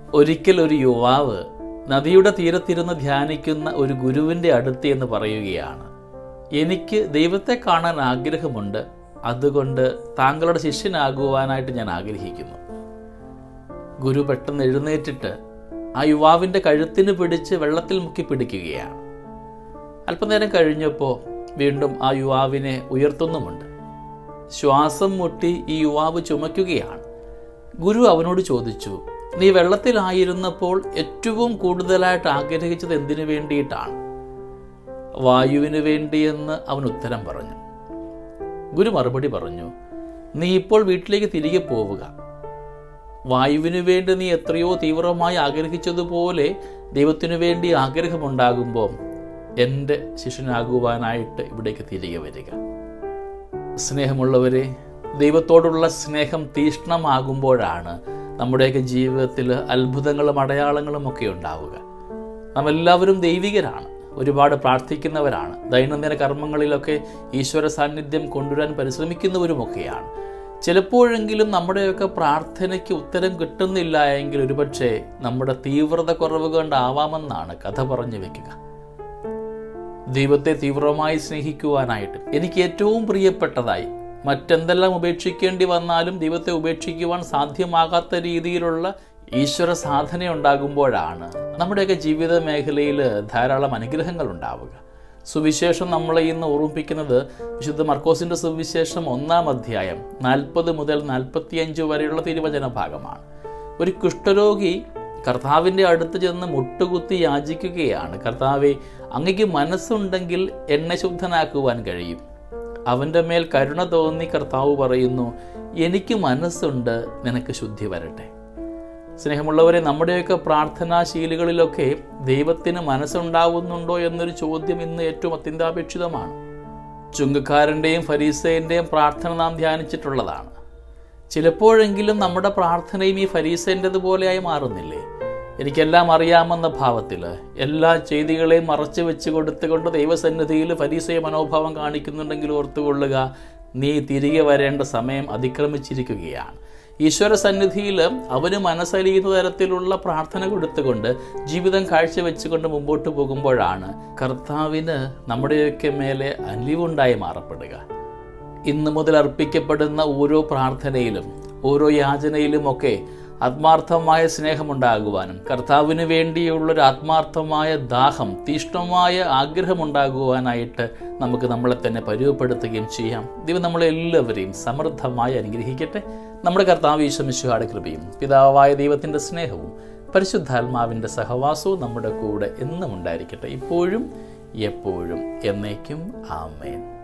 ഒരിക്കൽ ഒരു യുവാവ് നദിയുടെ തീരത്തിരുന്ന് ധ്യാനിക്കുന്ന ഒരു ഗുരുവിൻ്റെ അടുത്ത് എന്ന് പറയുകയാണ് എനിക്ക് ദൈവത്തെ കാണാൻ ആഗ്രഹമുണ്ട് അതുകൊണ്ട് താങ്കളുടെ ശിഷ്യനാകുവാനായിട്ട് ഞാൻ ആഗ്രഹിക്കുന്നു ഗുരു പെട്ടെന്ന് എഴുന്നേറ്റിട്ട് ആ യുവാവിൻ്റെ കഴുത്തിന് പിടിച്ച് വെള്ളത്തിൽ മുക്കി പിടിക്കുകയാണ് അല്പനേരം കഴിഞ്ഞപ്പോൾ വീണ്ടും ആ യുവാവിനെ ഉയർത്തുന്നുമുണ്ട് ശ്വാസം മുട്ടി ഈ യുവാവ് ചുമയ്ക്കുകയാണ് ഗുരു അവനോട് ചോദിച്ചു നീ വെള്ളത്തിലായിരുന്നപ്പോൾ ഏറ്റവും കൂടുതലായിട്ട് ആഗ്രഹിച്ചത് എന്തിനു വേണ്ടിയിട്ടാണ് വായുവിന് വേണ്ടിയെന്ന് അവൻ ഉത്തരം പറഞ്ഞു ഗുരു മറുപടി പറഞ്ഞു നീ ഇപ്പോൾ വീട്ടിലേക്ക് തിരികെ പോവുക വായുവിനു വേണ്ടി നീ എത്രയോ തീവ്രമായി ആഗ്രഹിച്ചതുപോലെ ദൈവത്തിനു വേണ്ടി ആഗ്രഹമുണ്ടാകുമ്പോൾ എൻ്റെ ശിഷ്യനാകുവാനായിട്ട് ഇവിടേക്ക് തിരികെ വരിക സ്നേഹമുള്ളവരെ ദൈവത്തോടുള്ള സ്നേഹം തീഷ്ണമാകുമ്പോഴാണ് നമ്മുടെയൊക്കെ ജീവിതത്തിൽ അത്ഭുതങ്ങളും അടയാളങ്ങളും ഒക്കെ ഉണ്ടാവുക നാം എല്ലാവരും ദൈവികരാണ് ഒരുപാട് പ്രാർത്ഥിക്കുന്നവരാണ് ദൈനംദിന കർമ്മങ്ങളിലൊക്കെ ഈശ്വര സാന്നിധ്യം കൊണ്ടുവരാൻ പരിശ്രമിക്കുന്നവരുമൊക്കെയാണ് ചിലപ്പോഴെങ്കിലും നമ്മുടെയൊക്കെ പ്രാർത്ഥനയ്ക്ക് ഉത്തരം കിട്ടുന്നില്ല എങ്കിൽ ഒരുപക്ഷെ നമ്മുടെ തീവ്രത കുറവ് കൊണ്ടാവാമെന്നാണ് കഥ പറഞ്ഞു വെക്കുക ദൈവത്തെ തീവ്രമായി സ്നേഹിക്കുവാനായിട്ട് എനിക്ക് ഏറ്റവും പ്രിയപ്പെട്ടതായി മറ്റെന്തെല്ലാം ഉപേക്ഷിക്കേണ്ടി വന്നാലും ദൈവത്തെ ഉപേക്ഷിക്കുവാൻ സാധ്യമാകാത്ത രീതിയിലുള്ള ഈശ്വര സാധന ഉണ്ടാകുമ്പോഴാണ് നമ്മുടെയൊക്കെ ജീവിത മേഖലയിൽ ധാരാളം അനുഗ്രഹങ്ങൾ ഉണ്ടാവുക സുവിശേഷം നമ്മളെ ഇന്ന് ഓർമ്മിപ്പിക്കുന്നത് വിശുദ്ധ മർക്കോസിന്റെ സുവിശേഷം ഒന്നാം അധ്യായം നാൽപ്പത് മുതൽ നാൽപ്പത്തിയഞ്ച് വരെയുള്ള തിരുവചന ഭാഗമാണ് ഒരു കുഷ്ഠരോഗി കർത്താവിൻ്റെ അടുത്ത് ചെന്ന് മുട്ടുകുത്തി യാചിക്കുകയാണ് കർത്താവെ അങ്ങയ്ക്ക് മനസ്സുണ്ടെങ്കിൽ എന്നെ ശുദ്ധനാക്കുവാൻ കഴിയും അവൻ്റെ മേൽ കരുണ തോന്നി കർത്താവ് പറയുന്നു എനിക്ക് മനസ്സുണ്ട് നിനക്ക് ശുദ്ധി വരട്ടെ സ്നേഹമുള്ളവരെ നമ്മുടെയൊക്കെ പ്രാർത്ഥനാശീലുകളിലൊക്കെ ദൈവത്തിന് മനസ്സുണ്ടാവുന്നുണ്ടോ എന്നൊരു ചോദ്യം ഇന്ന് ഏറ്റവും അത്യന്താപേക്ഷിതമാണ് ചുങ്കക്കാരൻ്റെയും ഫരീസേൻ്റെയും പ്രാർത്ഥന നാം ധ്യാനിച്ചിട്ടുള്ളതാണ് ചിലപ്പോഴെങ്കിലും നമ്മുടെ പ്രാർത്ഥനയും ഈ ഫരീസേൻ്റെതുപോലെയായി മാറുന്നില്ലേ എനിക്കെല്ലാം അറിയാമെന്ന ഭാവത്തിൽ എല്ലാ ചെയ്തികളെയും മറച്ചു വെച്ച് കൊടുത്തുകൊണ്ട് ദൈവസന്നിധിയിൽ ഫരീസയ മനോഭാവം കാണിക്കുന്നുണ്ടെങ്കിൽ ഓർത്തുകൊള്ളുക നീ തിരികെ വരേണ്ട സമയം അതിക്രമിച്ചിരിക്കുകയാണ് ഈശ്വര സന്നിധിയിൽ അവന് മനസ്സലിയുന്ന തരത്തിലുള്ള പ്രാർത്ഥന കൊടുത്തുകൊണ്ട് ജീവിതം കാഴ്ചവെച്ചുകൊണ്ട് മുമ്പോട്ട് പോകുമ്പോഴാണ് കർത്താവിന് നമ്മുടെയൊക്കെ മേലെ അലിവുണ്ടായി മാറപ്പെടുക ഇന്നു മുതൽ അർപ്പിക്കപ്പെടുന്ന ഓരോ പ്രാർത്ഥനയിലും ഓരോ യാചനയിലുമൊക്കെ ആത്മാർത്ഥമായ സ്നേഹമുണ്ടാകുവാനും കർത്താവിന് വേണ്ടിയുള്ളൊരു ആത്മാർത്ഥമായ ദാഹം തീഷ്ണമായ ആഗ്രഹമുണ്ടാകുവാനായിട്ട് നമുക്ക് നമ്മളെ തന്നെ പരുവപ്പെടുത്തുകയും ചെയ്യാം ദൈവം നമ്മളെല്ലാവരെയും സമൃദ്ധമായി അനുഗ്രഹിക്കട്ടെ നമ്മുടെ കർത്താവ് ഈശ്വമിശുഹാടെ കൃപയും പിതാവായ ദൈവത്തിൻ്റെ സ്നേഹവും പരിശുദ്ധാത്മാവിൻ്റെ സഹവാസവും നമ്മുടെ കൂടെ എന്നും ഉണ്ടായിരിക്കട്ടെ ഇപ്പോഴും എപ്പോഴും എന്നേക്കും ആമേൻ